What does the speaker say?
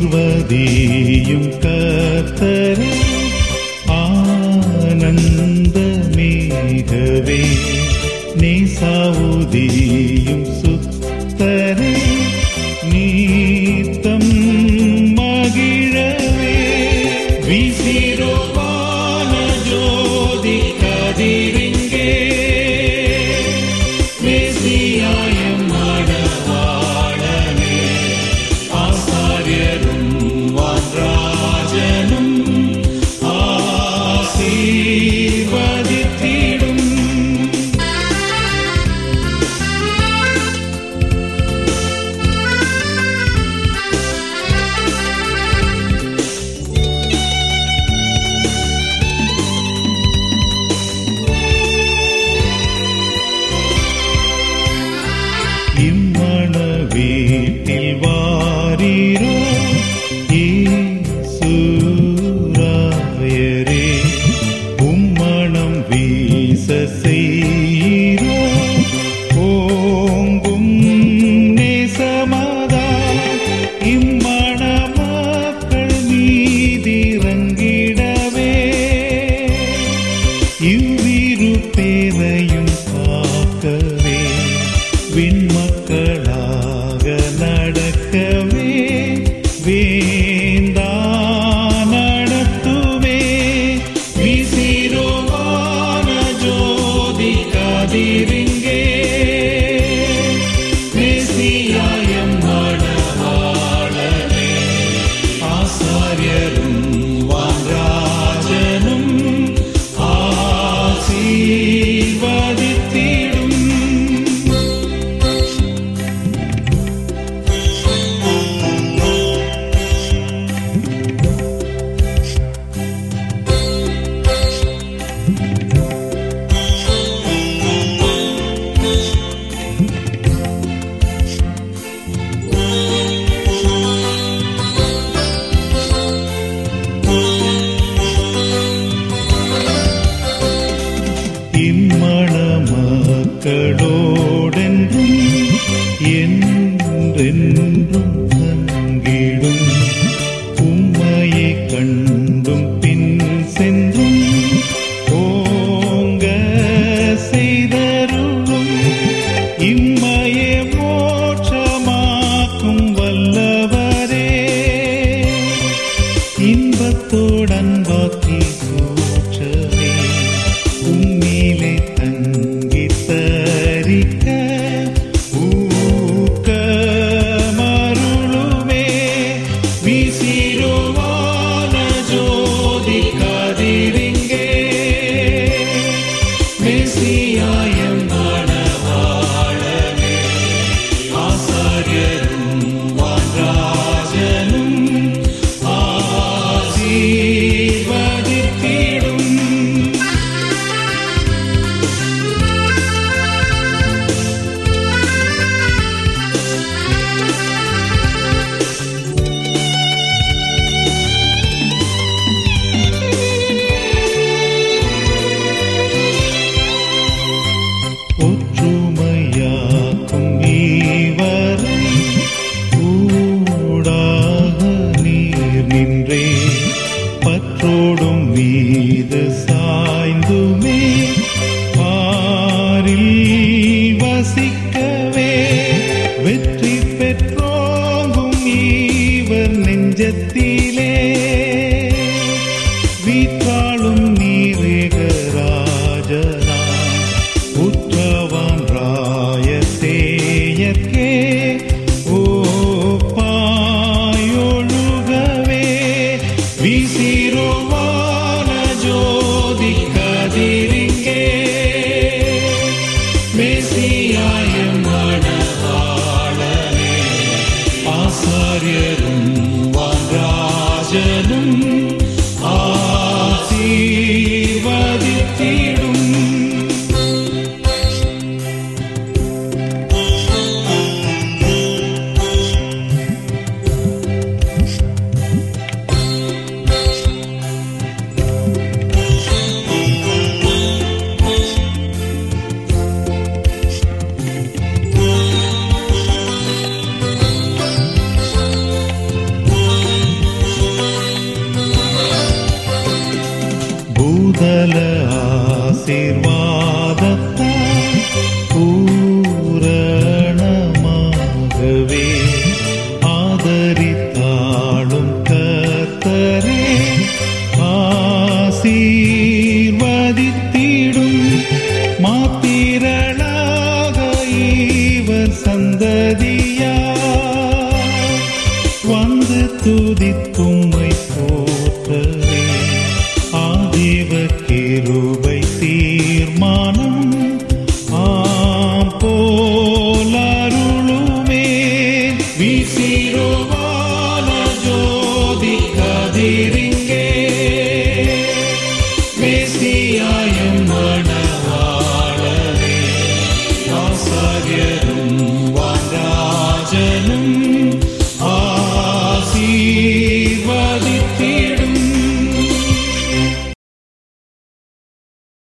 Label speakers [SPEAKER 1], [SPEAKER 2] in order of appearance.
[SPEAKER 1] ஆசீர்வதியும் கர்த்தரே ஆனந்தமேகவே நேசாவுதியும் சுத்தரே நீத்தம் மகிழவே விசிறுவான ஜோதி கதிரிங்கே மேசியாயம் மடவாளனே ஆசாரியரும் வான்ராஜனும் ஆசீர்வதித்திடும் இம்மண வீட்டில் வாரீரோ ஈசூராயரே உம்மணம் வீச செய்கிறோ ஓங்கும் நேசமாதா இம்மண மக்கள் மீதிறங்கிடவே இவ்விரு பேரையும் காக்கவே விண்மக்களாக நடக்கவே வேந்தா நடத்துவே விசிறுவான ஜோதி கதிரிங்கே மெசியாயம் மணவாளனே ஆசாரியரும் வான்ராஜனும் ஆசீர்வதித்திடும் இம்மண மக்களோடென்றும் என்றென்றும் தங்கிடும் உம்மையை கண்டும் பின் சென்றும் ஓங்க செய்தருளும் இம்மையே மோட்சமாக்கும் வல்லவரே இன்பத்தோடன் பாக்கி சூற்றவே உம்மிலே தங்கி தரிக்க ஊக்கமருளுமே விசிறுவான ஜோதி கதிரிங்கே மெசியாயம் மணவாளனே ஆசாரியரும் வான்ராஜனும் ஆசீர்வதித்திடும் ஒற்றுமையாக்கும் ஈவரை ஊடாக நீர் நின்றே பற்றோடும் மீது சாய்ந்துமே பாரில் வசிக்கவே வெற்றி பெற்றோங்கும் ஈவர் நெஞ்சத்திலே வீற்றாளும் நீரேகராஜனா உற்றவான் ராயத்தேயற்கே ஓ பாயொழுகவே விசிறுவான ஜோதி கதிரிங்கே மெசியாயம் மணவாளனே ஆசாரியரும் வான்ராஜனும் ஆசீர்வதித்திடும் துதித்தும்மை போற்றவே ஆதேவ கிருபை தீர்மானம் ஆம் போலருளுமே வீசிரோவான ஜோதி கதிரிங்கே மேசியாயம் மணவாளரே ஆசாரியர்